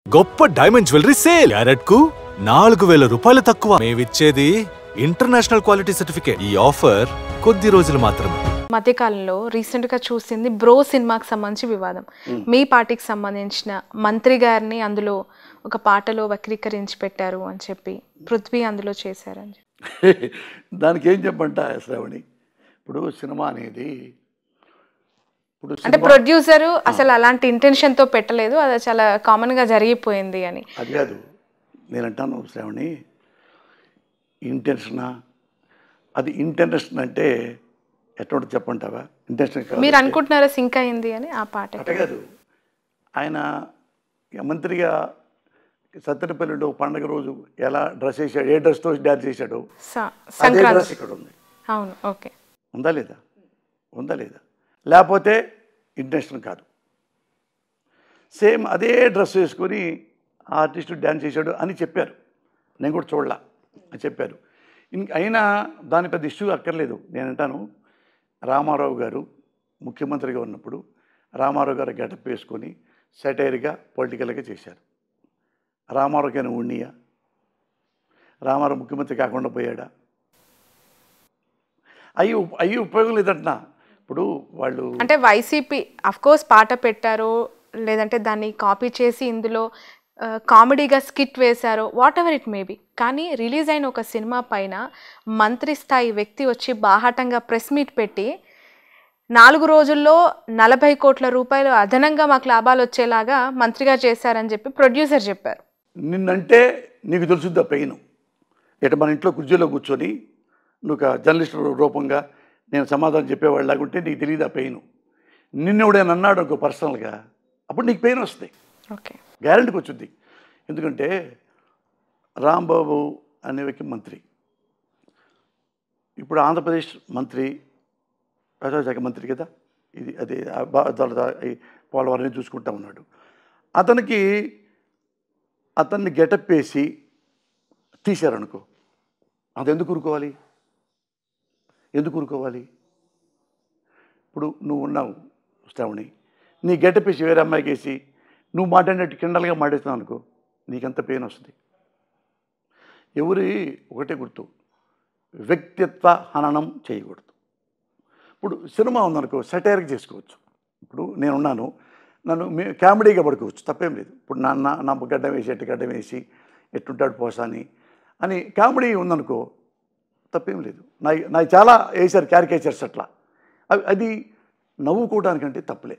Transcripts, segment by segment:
గొప్ప diamond jewellery sale carrot కు నాలుగు వేల రూపాయలు తక్కువ మేమిచ్చేది ఇంటర్నేషనల్ క్వాలిటీ సర్టిఫికేట్ ఈ ఆఫర్ కొద్ది రోజులు మాత్రమే మధ్యకాలంలో రీసెంట్ గా చూసింది బ్రో సినిమాకి సంబంధించి వివాదం మీ పార్టీకి సంబంధించిన మంత్రి గారిని అందులో ఒక పాటలో వక్రీకరించి పెట్టారు అని చెప్పి పృథ్వీ అందులో చేశారని చెప్పి. దానికి ఏం చెప్పంట శ్రావణి ఇప్పుడు సినిమా అనేది ఇప్పుడు అంటే సినిమా ప్రొడ్యూసర్ అసలు అలాంటి ఇంటెన్షన్ తో పెట్టలేదు అది చాలా కామన్ గా జరిగిపోయింది అని అది కాదు నేను అంటాను శ్రావణి ఇంటెన్షనా అది ఇంటెన్షన్ అంటే ఎటువంటి చెప్పంటావా ఇంటెన్షన్ కాదు మీరు అనుకుంటున్నారా సింక్ అయింది అని ఆ పాట అట్ట కాదు ఆయన ఇక మంత్రిగా సత్తెనపల్లిలో పండగ రోజు ఎలా డ్రెస్ వేసాడు ఏ డ్రెస్తో డ్యాన్స్ చేశాడు స- అదే సంక్రాంతి డ్రెస్ ఇక్కడ ఉంది అవును ఓకే ఉందా లేదా ఉందా లేదా లేకపోతే ఇంటెన్షన్ కాదు సేమ్ అదే డ్రెస్ వేసుకొని ఆ ఆర్టిస్టు డ్యాన్స్ చేశాడు అని చెప్పారు నేను కూడా చూడలా అని చెప్పారు ఇంక అయినా దాని పెద్ద ఇష్యూ అక్కర్లేదు నేను అంటాను రామారావు గారు ముఖ్యమంత్రిగా ఉన్నప్పుడు రామారావు గారు గెటప్ వేసుకొని సెటైర్గా పొలిటికల్గా చేశారు రామారావు గారిని ఉన్నియా రామారావు ముఖ్యమంత్రి కాకుండా పోయాడా అయ్యి అయ్యి ఉపయోగం లేదంటున్నా ఇప్పుడు వాళ్ళు అంటే వైసీపీ అఫ్ కోర్స్ పాట పెట్టారో లేదంటే దాన్ని కాపీ చేసి ఇందులో ఆ, కామెడీగా స్కిట్ వేశారో వాట్ ఎవర్ ఇట్ మేబీ కానీ రిలీజ్ అయిన ఒక సినిమా పైన మంత్రి స్థాయి వ్యక్తి వచ్చి బాహాటంగా ప్రెస్ మీట్ పెట్టి నాలుగు రోజుల్లో నలభై కోట్ల రూపాయలు అదనంగా మాకు లాభాలు వచ్చేలాగా మంత్రిగా చేశారని చెప్పి ప్రొడ్యూసర్ చెప్పారు నిన్నంటే నీకు తెలుసుద్దా పెయిన్ ఇటు మన ఇంట్లో కుర్చీలో కూర్చొని నువ్వు ఒక జర్నలిస్ట్ రూపంగా నేను సమాధానం చెప్పేవాళ్ళలాగా ఉంటే నీకు తెలియదు ఆ పెయిన్ నిన్ను ఎవడైనా అన్నాడు అనుకో పర్సనల్గా అప్పుడు నీకు పెయిన్ వస్తుంది ఓకే గ్యారంటీకి వచ్చింది ఎందుకంటే రాంబాబు అనే వ్యక్తి మంత్రి ఇప్పుడు ఆంధ్రప్రదేశ్ మంత్రి వ్యవసాయ శాఖ మంత్రి కదా ఇది అది ఆ బా- దాని- ఈ పోలవరం చూసుకుంటా ఉన్నాడు అతనికి అతన్ని గెటప్ వేసి తీశారనుకో అది ఎందుకు ఊరుకోవాలి ఎందుకు ఊరుకోవాలి ఇప్పుడు నువ్వు ఉన్నావు శ్రావణి నీ గెటప్ వేసి వేరే అమ్మాయికి వేసి నువ్వు మాట్లాడినట్టు కిండలుగా మాట్లాడుతున్నావు అనుకో నీకెంత పెయిన్ వస్తుంది ఎవరి ఒకటే గుర్తు వ్యక్తిత్వ హననం చేయకూడదు ఇప్పుడు సినిమా ఉందనుకో సెటైర్కి చేసుకోవచ్చు ఇప్పుడు నేనున్నాను నన్ను మే కామెడీగా పడుకోవచ్చు తప్పేం లేదు ఇప్పుడు నా నా నా గడ్డం వేసి ఎట్టు గడ్డం వేసి ఎట్టుంటాడు పోసాని అని కామెడీ ఉందనుకో తప్పేం లేదు నా నాకు చాలా వేశారు క్యారికేచర్స్ అట్లా అవి అది నవ్వుకోవడానికంటే తప్పులే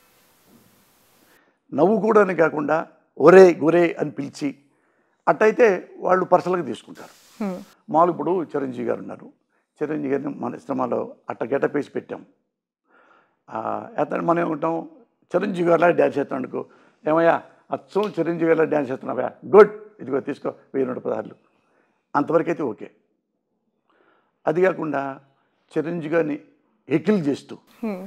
నవ్వుకోవడానికి కాకుండా ఒరే గురే అని పిలిచి అట్టయితే వాళ్ళు పర్సనల్గా తీసుకుంటారు హ్మ్. మామూలు ఇప్పుడు చిరంజీవి గారు ఉన్నారు చిరంజీవి గారిని మన సినిమాలో అట్ట గెటప్ వేసి పెట్టాం ఆ, అతను మనం ఏమంటాం చిరంజీవి గారిలా డ్యాన్స్ చేస్తాను అనుకో ఏమయ్యా అచ్చం చిరంజీవి గారిలా డ్యాన్స్ చేస్తున్నావా గుడ్ ఇదిగో తీసుకో వెయ్యి నూట పదహారులు అంతవరకు అయితే ఓకే అది కాకుండా చిరంజీవి గారిని ఎకిల్ చేస్తూ హ్మ్.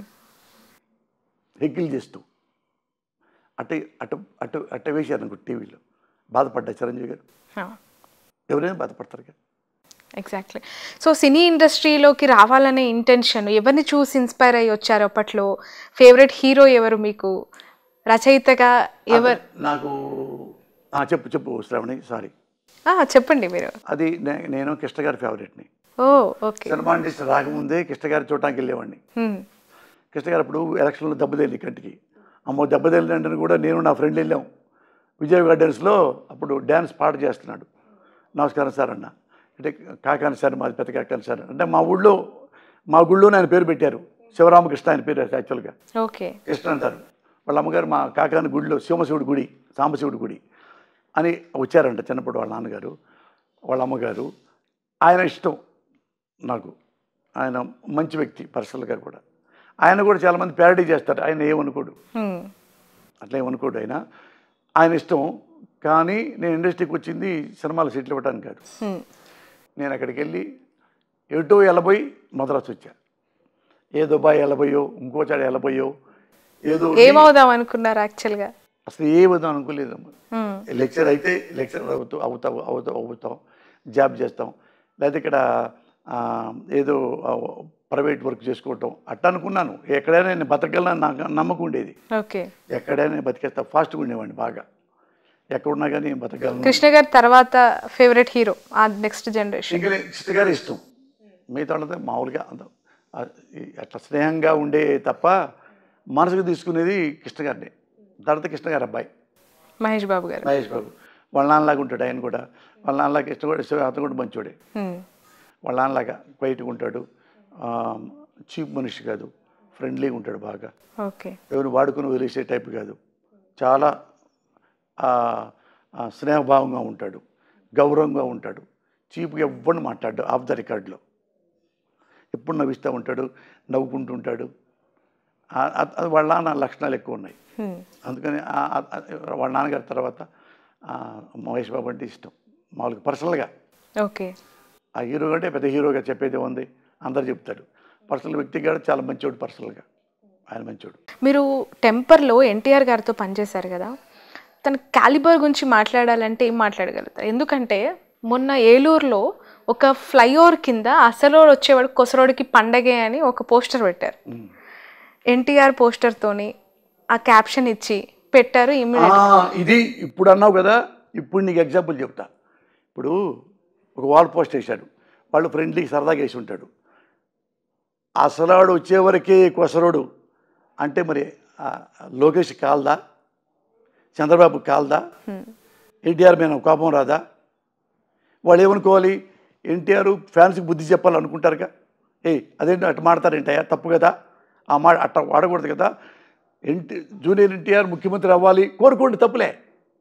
ఎకిల్ చేస్తూ అటు అటు అటు అట్ట వేశారు అనుకో టీవీలో బాధపడ్డా చిరంజీవి గారు ఆ. ఎవరైనా బాధపడతారు కదా ఎగ్జాక్ట్లీ సో సినీ ఇండస్ట్రీలోకి రావాలనే ఇంటెన్షన్ ఎవరిని చూసి ఇన్స్పైర్ అయ్యి వచ్చారు అప్పట్లో ఫేవరెట్ హీరో ఎవరు మీకు రచయితగా ఎవరు నాకు ఆ, చెప్పు చెప్పు శ్రావణి సారీ ఆ, చెప్పండి మీరు అది నే- నేను కృష్ణ గారి ఫేవరెట్ని ఓ ఓకే సినిమా ఇండస్ట్రీ రాకముందే కృష్ణ గారి చూడటానికి వెళ్ళేవాడిని కృష్ణ గారు అప్పుడు ఎలక్షన్లో దెబ్బతేలి కంటికి అమ్మో దెబ్బతేలిందని కూడా నేను నా ఫ్రెండ్ వెళ్ళాం విజయ్ గార్డెన్స్లో అప్పుడు డ్యాన్స్ పాట చేస్తున్నాడు నమస్కారం సార్ అన్న అంటే కాకాని సార్ మాది పెద్ద కాకాని సార్ అంటే మా ఊళ్ళో మా గుళ్ళోనే ఆయన పేరు పెట్టారు శివరామకృష్ణ ఆయన పేరు యాక్చువల్గా ఓకే కృష్ణ అంటారు వాళ్ళ అమ్మగారు మా కాకాని గుడిలో శివశివుడి గుడి సాంబశివుడి గుడి అని వచ్చారంట చిన్నప్పుడు వాళ్ళ నాన్నగారు వాళ్ళ అమ్మగారు ఆయన ఇష్టం నాకు ఆయన మంచి వ్యక్తి పర్సనల్గా కూడా ఆయన కూడా చాలామంది ప్యారడీ చేస్తారు ఆయన ఏమనుకోడు అట్లా ఏమనుకోడు ఆయన ఆయన ఇష్టం కానీ నేను ఇండస్ట్రీకి వచ్చింది సినిమాలు సీట్లు ఇవ్వడానికి కాదు నేను అక్కడికి వెళ్ళి ఎటో ఎలబోయి మద్రాసు వచ్చా ఏ దుబాయ్ ఎలబోయో ఇంకోచాడు ఎలబోయో ఏదో ఏమవుదాం అనుకున్నారు యాక్చువల్గా అసలు ఏ విధం అనుకోలేదమ్మా లెక్చర్ అయితే లెక్చర్ అవుతూ అవుతావు అవుతావు అవుతాం జాబ్ చేస్తాం లేదా ఇక్కడ ఆ, ఏదో ప్రైవేట్ వర్క్ చేసుకోవటం అట్ట అనుకున్నాను ఎక్కడైనా నేను బతకగలను నాకు నమ్మకం ఉండేది ఓకే ఎక్కడైనా బతికేస్తా ఫాస్ట్గా ఉండేవాడిని బాగా ఎక్కడున్నా కానీ బతకగలను కృష్ణ గారి తర్వాత ఫేవరెట్ హీరో ఆ నెక్స్ట్ జనరేషన్ ఇంకా కృష్ణ గారి ఇష్టం మిగతా వాళ్ళతో మామూలుగా అంత ఆ, ఈ అట్లా స్నేహంగా ఉండే తప్ప మనసుకు తీసుకునేది కృష్ణ గారిని తర్వాత కృష్ణ గారి అబ్బాయి మహేష్ బాబు గారు మహేష్ బాబు వాళ్ళ నాన్నలాగా ఉంటాడు ఆయన కూడా వాళ్ళ నాన్నలాగా ఇష్టం కూడా ఇష్టం అతను కూడా మంచోడే హ్మ్. వాళ్ళ నాన్నలాగా క్వైట్గా ఉంటాడు చీప్ మనిషి కాదు ఫ్రెండ్లీగా ఉంటాడు బాగా ఓకే ఎవరు వాడుకుని వదిలేసే టైప్ కాదు చాలా ఆ, ఆ, స్నేహభావంగా ఉంటాడు గౌరవంగా ఉంటాడు చీప్గా ఎవ్వరిని మాట్లాడు ఆఫ్ ద రికార్డులో ఎప్పుడు నవ్విస్తూ ఉంటాడు నవ్వుకుంటూ ఉంటాడు ఆ- ఆ- అది వాళ్ళ నాన్న లక్షణాలు ఎక్కువ ఉన్నాయి హ్మ్. అందుకని ఆ- ఆ- ఆ- వాళ్ళ నాన్నగారి తర్వాత ఆ, మహేష్ బాబు అంటే ఇష్టం మామూలుగా పర్సనల్గా ఓకే ఆ హీరో అంటే పెద్ద హీరోగా చెప్పేది ఉంది అందరు చెప్తారు పర్సనల్ వ్యక్తి కూడా చాలా మంచోడు పర్సనల్గా ఆయన మంచోడు మీరు టెంపర్లో ఎన్టీఆర్ గారితో పనిచేశారు కదా తన క్యాలిబర్ గురించి మాట్లాడాలంటే ఏం మాట్లాడగలుగుతారు ఎందుకంటే మొన్న ఏలూరులో ఒక ఫ్లైఓవర్ కింద అసలోడు వచ్చేవాడు కొసరోడికి పండగే అని ఒక పోస్టర్ పెట్టారు ఎన్టీఆర్ పోస్టర్తోని ఆ క్యాప్షన్ ఇచ్చి పెట్టారు ఆ, ఇమ్మీడియట్ ఇది ఇప్పుడు అన్నావు కదా ఇప్పుడు నీకు ఎగ్జాంపుల్ చెప్తా ఇప్పుడు ఒక వాల్ పోస్ట్ వేశాడు వాళ్ళు ఫ్రెండ్లీ సరదాగా వేసి ఉంటాడు అసలాడు వచ్చేవరకే కొసరోడు అంటే మరి ఆ, లోకేష్ కాల్దా చంద్రబాబు కాల్దా ఎన్టీఆర్ మీద కోపం రాదా వాళ్ళు ఏమనుకోవాలి ఎన్టీఆర్ ఫ్యాన్స్కి బుద్ధి చెప్పాలనుకుంటారుగా ఏయ్ అదేంటి అట్ట మాడతారేంటయ్యా తప్పు కదా ఆ మాట అట్ట వాడకూడదు కదా ఎన్టీ జూనియర్ ఎన్టీఆర్ ముఖ్యమంత్రి అవ్వాలి కోరుకోండి తప్పులే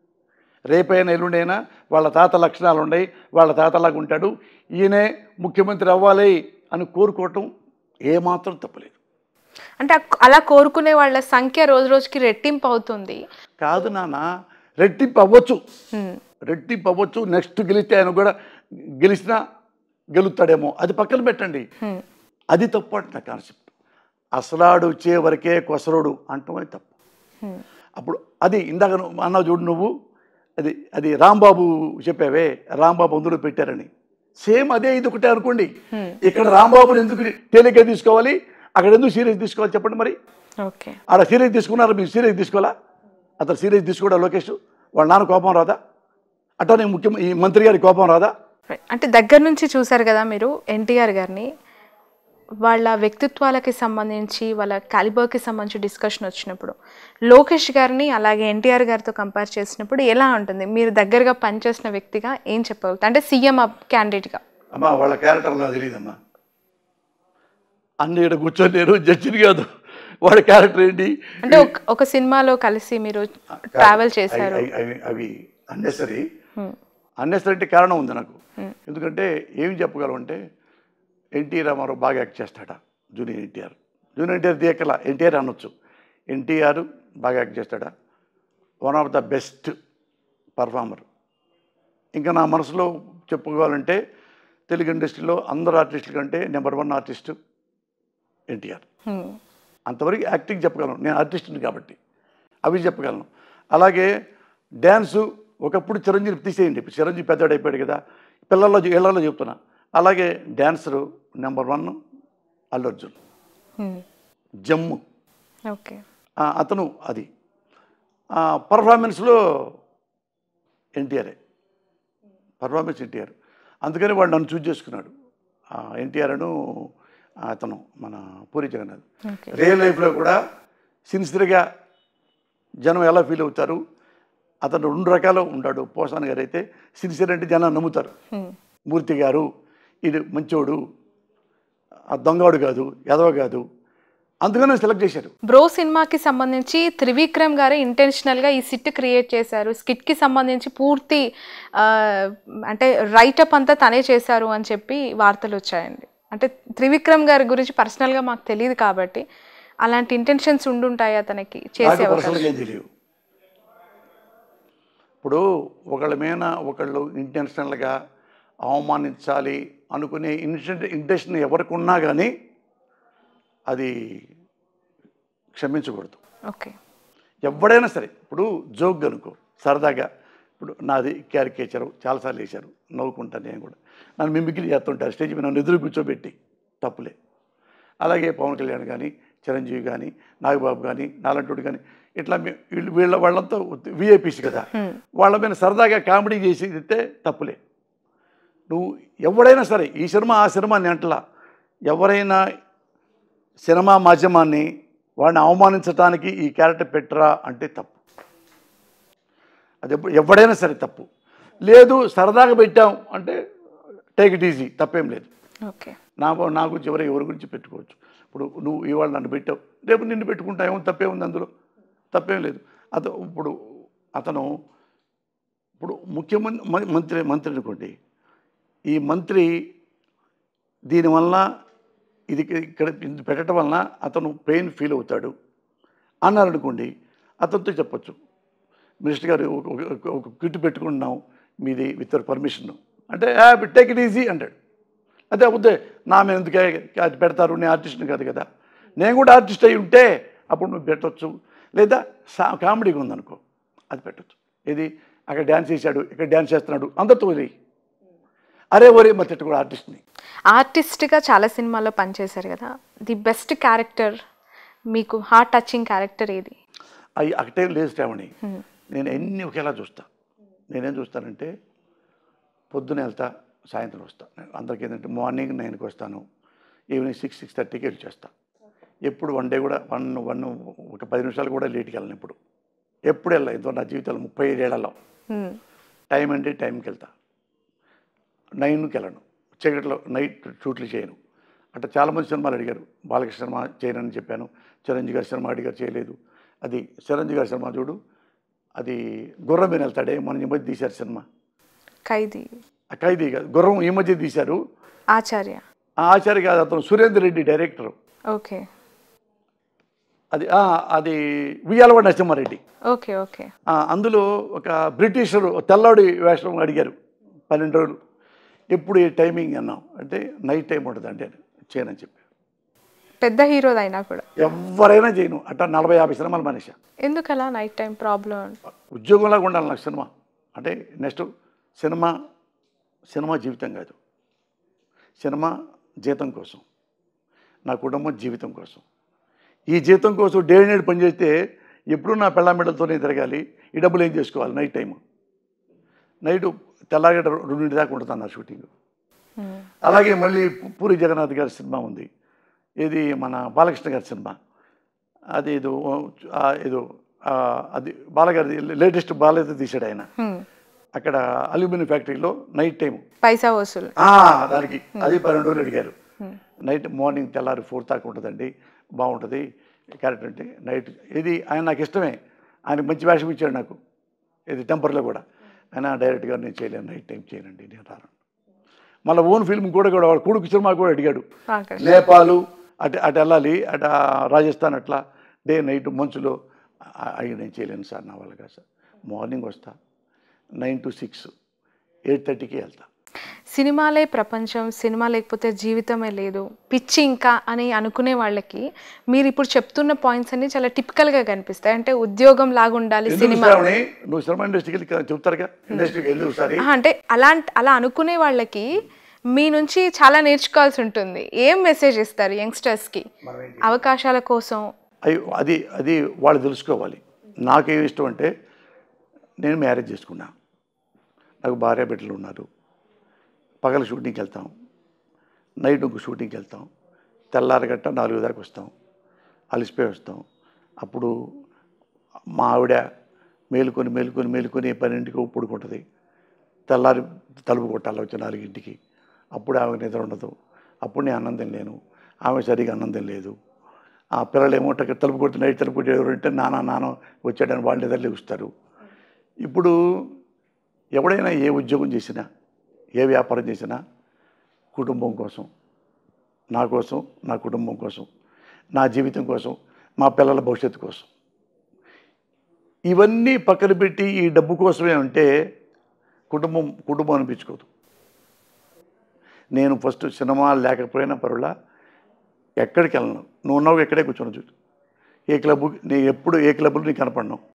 రేపైనా ఎల్లుండైనా వాళ్ళ తాత లక్షణాలు ఉన్నాయి వాళ్ళ తాతలాగా ఉంటాడు ఈయనే ముఖ్యమంత్రి అవ్వాలి అని కోరుకోవటం ఏమాత్రం తప్పులేదు అంటే ఆ- అలా కోరుకునే వాళ్ళ సంఖ్య రోజు రోజుకి రెట్టింపు అవుతుంది కాదు నాన్న రెట్టింపు అవ్వచ్చు హ్మ్. రెట్టింపు అవ్వచ్చు నెక్స్ట్ గెలిస్తే ఆయన కూడా గెలిచినా గెలుస్తాడేమో అది పక్కన పెట్టండి హ్మ్. అది తప్పు అంటున్న కాన్సెప్ట్ అసలాడు వచ్చే వరకే కొసరుడు అంటమే తప్పు హ్మ్. అప్పుడు అది ఇందాక నువ్వు అన్నావు చూడు నువ్వు అది అది రాంబాబు చెప్పావే రాంబాబు అందులో పెట్టారని సేమ్ అదే ఇది ఒకటే అనుకోండి ఇక్కడ రాంబాబుని ఎందుకు తేలిగ్గా తీసుకోవాలి అక్కడ ఎందుకు సీరియస్ తీసుకోవాలి చెప్పండి మరి ఓకే ఆడ సీరియస్ తీసుకున్నారు మీరు సీరియస్ తీసుకోవాలా అతను సీరియస్ తీసుకోడా లోకేష్ వాళ్ళ నాన్న కోపం రాదా అట్టనే ముఖ్యం ఈ మంత్రి గారి కోపం రాదా Right. అంటే దగ్గర నుంచి చూసారు కదా మీరు ఎన్టీఆర్ గారిని వాళ్ళ వ్యక్తిత్వాలకి సంబంధించి వాళ్ళ క్యాలిబర్కి సంబంధించి డిస్కషన్ వచ్చినప్పుడు లోకేష్ గారిని అలాగే ఎన్టీఆర్ గారితో కంపేర్ చేసినప్పుడు ఎలా ఉంటుంది మీరు దగ్గరగా పనిచేసిన వ్యక్తిగా ఏం చెప్పగలుగుతారు అంటే సీఎం క్యాండిడేట్గా అమ్మా వాళ్ళ క్యారెక్టర్ నాకు తెలియదమ్మా అన్ని ఇక్కడ కూర్చొని నేను జడ్జిని కాదు వాడి క్యారెక్టర్ ఏంటి అంటే ఒక ఒక సినిమాలో కలిసి మీరు ట్రావెల్ చేశారు అవి- అవి- అవి అన్నెసరీ అన్నెసరీ అంటే కారణం ఉంది నాకు ఎందుకంటే ఏం చెప్పగలం అంటే ఎన్టీ రామారావు బాగా యాక్ట్ చేస్తాడా జూనియర్ ఎన్టీఆర్ జూనియర్ ఎన్టీఆర్ తీయకల ఎన్టీఆర్ అనొచ్చు ఎన్టీఆర్ బాగా యాక్ట్ చేస్తాడా one of the best performer ఇంకా నా మనసులో చెప్పుకోవాలంటే తెలుగు ఇండస్ట్రీలో అందరు ఆర్టిస్టుల కంటే నెంబర్ వన్ ఆర్టిస్టు ఎన్టీఆర్ హ్మ్. అంతవరకు యాక్టింగ్ చెప్పగలను నేను ఆర్టిస్ట్ని కాబట్టి అవి చెప్పగలను అలాగే డ్యాన్సు ఒకప్పుడు చిరంజీవి తీసేయండి ఇప్పుడు చిరంజీవి పెద్దవాడు అయిపోయాడు కదా పిల్లల్లో ఇళ్లలో చెప్తున్నా అలాగే dancer number one Allu Arjun హ్మ్. జమ్ము ఓకే ఆ, అతను అది పర్ఫార్మెన్స్లో ఎన్టీఆర్ఏ పర్ఫార్మెన్స్ ఎన్టీఆర్ అందుకని వాడు నన్ను చూజ్ చేసుకున్నాడు ఎన్టీఆర్ అను అతను మన పూరి జగన్నాథ్ ఓకే రియల్ లైఫ్లో కూడా సిన్సియర్గా జనం ఎలా ఫీల్ అవుతారు అతను రెండు రకాలు ఉంటాడు పోసాన్ గారు అయితే సిన్సియర్ అంటే జనం నమ్ముతారు హ్మ్. మూర్తి గారు ఇది మంచోడు ఆ దొంగవాడు కాదు ఎదవ కాదు అందుకనే సెలెక్ట్ చేశారు బ్రో సినిమాకి సంబంధించి త్రివిక్రమ్ గారు ఇంటెన్షనల్గా ఈ సిట్ క్రియేట్ చేశారు స్కిట్కి సంబంధించి పూర్తి ఆ, అంటే రైటప్ అంతా తనే చేశారు అని చెప్పి వార్తలు వచ్చాయండి అంటే త్రివిక్రమ్ గారి గురించి పర్సనల్గా మాకు తెలియదు కాబట్టి అలాంటి ఇంటెన్షన్స్ ఉండుంటాయి అతనికి చేసే నాకు అవకాశం పర్సనల్గా ఏం తెలియదు ఇప్పుడు ఒకళ్ళ మీద ఒకళ్ళు ఇంటెన్షనల్గా అవమానించాలి అనుకునే ఇంటెన్ ఇంటెన్షన్ ఎవరికి ఉన్నా కానీ అది క్షమించకూడదు ఓకే ఎవడైనా సరే ఇప్పుడు జోక్ అనుకో సరదాగా ఇప్పుడు నాది క్యారికేచర్ చాలాసార్లు వేశారు నవ్వుకుంటాను నేను కూడా నన్ను మిమిక్రీ చేస్తుంటారు స్టేజ్ మీద నన్ను ఎదురు కూర్చోబెట్టి తప్పులే అలాగే పవన్ కళ్యాణ్ కానీ చిరంజీవి కానీ నాగబాబు కానీ నాలంటోడు కానీ ఇట్లా మీ- వీళ్ళు వీళ్ళ వాళ్ళంతా విఐపీస్ కదా వాళ్ళ మీద సరదాగా కామెడీ చేసి ఇస్తే తప్పులే నువ్వు ఎవడైనా సరే ఈ సినిమా ఆ సినిమా అని అంటలా ఎవరైనా సినిమా మాధ్యమాన్ని వాడిని అవమానించడానికి ఈ క్యారెక్టర్ పెట్టరా అంటే తప్పు అది ఎప్పుడు ఎవడైనా సరే తప్పు లేదు సరదాగా పెట్టాం అంటే టేక్ ఇట్ ఈజీ తప్పేం లేదు ఓకే నా నా గురించి ఎవరు ఎవరి గురించి పెట్టుకోవచ్చు ఇప్పుడు నువ్వు ఇవాళ నన్ను పెట్టావు రేపు నిన్ను పెట్టుకుంటా ఏమో తప్పే ఉంది అందులో తప్పేం లేదు అతను ఇప్పుడు అతను ఇప్పుడు ముఖ్యమంత్రి మ- మంత్రి మంత్రి అనుకోండి ఈ మంత్రి దీనివల్ల ఇది ఇక్కడ ఇది పెట్టడం వలన అతను పెయిన్ ఫీల్ అవుతాడు అన్నారు అనుకోండి అతనితో చెప్పొచ్చు మినిస్టర్ గారు ఒక- ఒక- ఒక కిట్ పెట్టుకుంటున్నాం మీది విత్ పర్మిషన్ అంటే టేక్ ఇట్ ఈజీ అంటాడు అదే అవుతే నా మీద ఎందుకు అది పెడతారు నేను ఆర్టిస్ట్ని కాదు కదా నేను కూడా ఆర్టిస్ట్ అయి ఉంటే అప్పుడు నువ్వు పెట్టొచ్చు లేదా సా కామెడీగా ఉందనుకో అది పెట్టొచ్చు ఇది అక్కడ డ్యాన్స్ చేశాడు ఇక్కడ డ్యాన్స్ చేస్తున్నాడు అందరితో వదిలేయి అరే ఒరే మా తిట్టు కూడా ఆర్టిస్ట్ని ఆర్టిస్ట్గా చాలా సినిమాల్లో పనిచేశారు కదా ది బెస్ట్ క్యారెక్టర్ మీకు హార్ట్ టచింగ్ క్యారెక్టర్ ఏది అవి ఒకటే లేదు శ్రావణి నేను ఎన్ని ఒకేలా చూస్తా నేనేం చూస్తానంటే పొద్దున వెళ్తా సాయంత్రం వస్తా నేను అందరికీ ఏంటంటే మార్నింగ్ నైన్కి వస్తాను ఈవినింగ్ సిక్స్ సిక్స్ థర్టీకి వెళ్ళి చేస్తా ఎప్పుడు వన్ డే కూడా వన్ వన్ ఒక పది నిమిషాలు కూడా లేట్కి వెళ్ళను ఎప్పుడు ఎప్పుడు వెళ్ళా ఇంత నా జీవితంలో ముప్పై ఏడేళ్లలో Hmm. టైం అంటే టైంకి వెళ్తా నైన్కి వెళ్ళను చీకట్లో నైట్ షూట్లు చేయను అంటే చాలామంది సినిమాలు అడిగారు బాలకృష్ణ సినిమా చేయనని చెప్పాను చిరంజీవి గారి సినిమా అడిగారు చేయలేదు అది చిరంజీవి గారి సినిమా చూడు అది గుర్రం మీద వెళ్తాడే మన ఈ మధ్య తీశారు సినిమా ఖైదీ ఆ ఖైదీ కాదు గుర్రం ఈ మధ్య తీశారు ఆచార్య ఆ ఆచార్య కాదు అతను సురేందర్ రెడ్డి డైరెక్టర్ ఓకే అది ఆ, అది ఉయ్యాలవాడి నరసింహారెడ్డి ఓకే ఓకే ఆ, అందులో ఒక బ్రిటిషరు తెల్లవాడి వేషం అడిగారు పన్నెండు రోజులు ఎప్పుడు ఈ టైమింగ్ అన్నాం అంటే నైట్ టైం ఉంటుంది అంటే చేయనని చెప్పి పెద్ద హీరోదైనా కూడా ఎవరైనా చేయను అట్లా నలభై యాభై సినిమాలు మనిషి ఎందుకలా నైట్ టైం ప్రాబ్లం ఉద్యోగంలాగా ఉండాలి నాకు సినిమా అంటే నెక్స్ట్ సినిమా సినిమా జీవితం కాదు సినిమా జీతం కోసం నా కుటుంబం జీవితం కోసం ఈ జీతం కోసం డే నైట్ పనిచేస్తే ఎప్పుడు నా పెళ్ళ మెడలతోనే తిరగాలి ఈ డబ్బులు ఏం చేసుకోవాలి నైట్ టైం నైట్ తెల్లాగట రెండింటి దాకా ఉంటుంది నా షూటింగ్ అలాగే మళ్ళీ పు- పూరి జగన్నాథ్ గారి సినిమా ఉంది ఇది మన బాలకృష్ణ గారి సినిమా అది ఏదో ఆ, ఏదో ఆ, అది బాలగారి లేటెస్ట్ బాలయ్య తీశాడు ఆయన అక్కడ అల్యూమినియం ఫ్యాక్టరీలో నైట్ టైం పైసా వసూలు దానికి అది పన్నెండు రోజులు అడిగారు నైట్ మార్నింగ్ తెల్లారి ఫోర్ దాకా ఉంటుందండి బాగుంటుంది క్యారెక్టర్ అంటే నైట్ ఇది ఆయన నాకు ఇష్టమే ఆయన మంచి వేషం ఇచ్చాడు నాకు ఇది టెంపర్లో కూడా ఆయన డైరెక్ట్గా నేను చేయలేను నైట్ టైం చేయనండి నేను రాను మళ్ళీ ఓన్ ఫిల్మ్ కూడా కూడా వాడు కొడుకు సినిమా కూడా అడిగాడు ఆకర్ష్ నేపాలు అటు అటు వెళ్ళాలి అటు రాజస్థాన్ అట్లా డే నైట్ మంచులో ఆ- అయ్యి నేను చేయలేను సార్ నా వల్ల కాదు సార్ మార్నింగ్ వస్తా నైన్ టు సిక్స్ ఎయిట్ థర్టీకి వెళ్తా సినిమాలే ప్రపంచం సినిమా లేకపోతే జీవితమే లేదు పిచ్చి ఇంకా అని అనుకునే వాళ్ళకి మీరు ఇప్పుడు చెప్తున్న పాయింట్స్ అన్ని చాలా టిపికల్గా కనిపిస్తాయి అంటే ఉద్యోగం లాగా ఉండాలి ఎందుకు సినిమా శ్రావణి? నువ్వు సినిమా ఇండస్ట్రీకి వెళ్ళి చెప్తారుగా ఇండస్ట్రీకి వెళ్ళి ఒకసారి ఆహా, అంటే అలా అలా అనుకునే వాళ్ళకి మీ నుంచి చాలా నేర్చుకోవాల్సి ఉంటుంది ఏం మెసేజ్ ఇస్తారు యంగ్స్టర్స్కి అవకాశాల కోసం అయ్యో అది అది వాళ్ళు తెలుసుకోవాలి నాకేం ఇష్టం అంటే నేను మ్యారేజ్ చేసుకున్నా నాకు భార్య బిడ్డలు ఉన్నారు పగల షూటింగ్కి వెళ్తాం నైట్ ఇంకో షూటింగ్కి వెళ్తాం తెల్లారగట్ట నాలుగు దాకా వస్తాం అలసిపోయి వస్తాం అప్పుడు మా ఆవిడ మేలుకొని మేలుకొని మేలుకొని పన్నెండింటికి పడుకుంటుంది తెల్లారి తలుపు కొట్టాలి వచ్చి నాలుగింటికి అప్పుడు ఆమె నిద్ర ఉండదు అప్పుడు నేను అన్నం తినలేను ఆమె సరిగా అన్నం తినలేదు ఆ పిల్లలు ఏమో టక్ తలుపు కొట్టి నైట్ తలుపు కొట్టి ఎవరంటే నాన్న నాన్న వచ్చాడని వాళ్ళ నిద్ర లేస్తారు ఇప్పుడు ఎవడైనా ఏ ఉద్యోగం చేసినా ఏ వ్యాపారం చేసినా కుటుంబం కోసం నా కోసం నా కుటుంబం కోసం నా జీవితం కోసం మా పిల్లల భవిష్యత్తు కోసం ఇవన్నీ పక్కన పెట్టి ఈ డబ్బు కోసమే ఉంటే కుటుంబం కుటుంబం అనిపించుకోదు నేను ఫస్ట్ సినిమా లేకపోయినా పరులా ఎక్కడికి వెళ్ళను నువ్వు ఉన్నావు ఎక్కడే కూర్చొని చూడు ఏ క్లబ్ నీ ఎప్పుడు ఏ క్లబ్లో నీకు కనపడను